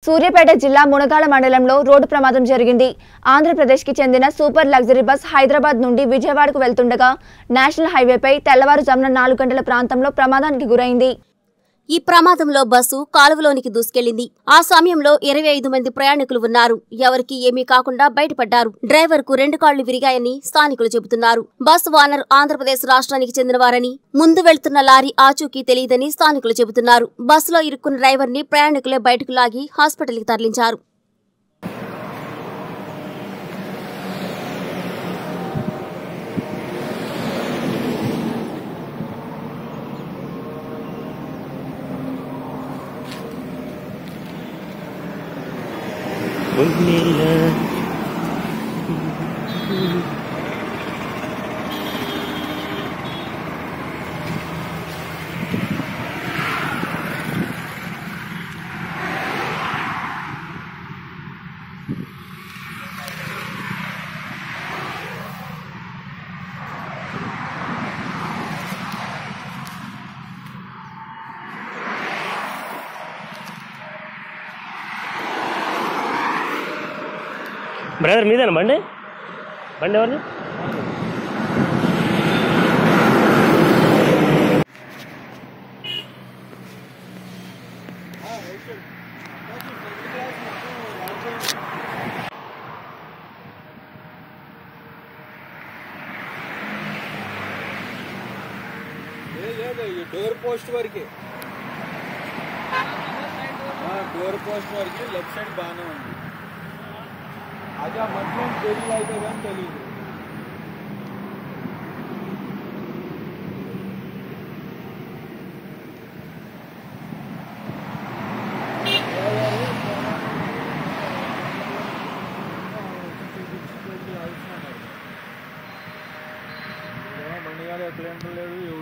సూర్యాపేట జిల్లా మునగాల మండలంలో రోడ్డు ప్రమాదం జరిగింది ఆంధ్రప్రదేశ్కి చెందిన సూపర్ లగ్జరీ బస్ హైదరాబాద్ నుండి విజయవాడకు వెళ్తుండగా నేషనల్ హైవేపై తెల్లవారుజామున నాలుగు గంటల ప్రాంతంలో ప్రమాదానికి గురైంది ఈ ప్రమాదంలో బస్సు కాలువలోనికి దూసుకెళ్లింది ఆ సమయంలో ఇరవై ఐదు మంది ప్రయాణికులు ఉన్నారు ఎవరికీ ఏమీ కాకుండా బయటపడ్డారు డ్రైవర్ కు రెండు కాళ్లు విరిగాయని స్థానికులు చెబుతున్నారు బస్సు ఓనర్ ఆంధ్రప్రదేశ్ రాష్ట్రానికి చెందినవారని ముందు వెళ్తున్న లారీ ఆచూకీ తెలియదని స్థానికులు చెబుతున్నారు బస్సులో ఇరుక్కున్న డ్రైవర్ ని ప్రయాణికులే బయటకు లాగి హాస్పిటల్కి తరలించారు ఉన్నిలా బ్రదర్ మీదేనా బండి బండి ఎవరిది లేదు ఈ డోర్ పోస్ట్ వరకే ఆ, డోర్ పోస్ట్ వరకు లెఫ్ట్ సైడ్ బాగానే ఉంది అది ఆ మధ్యలో పెళ్ళి అయితే కానీ తెలియదు బండి గారు ఎక్కడ లేదు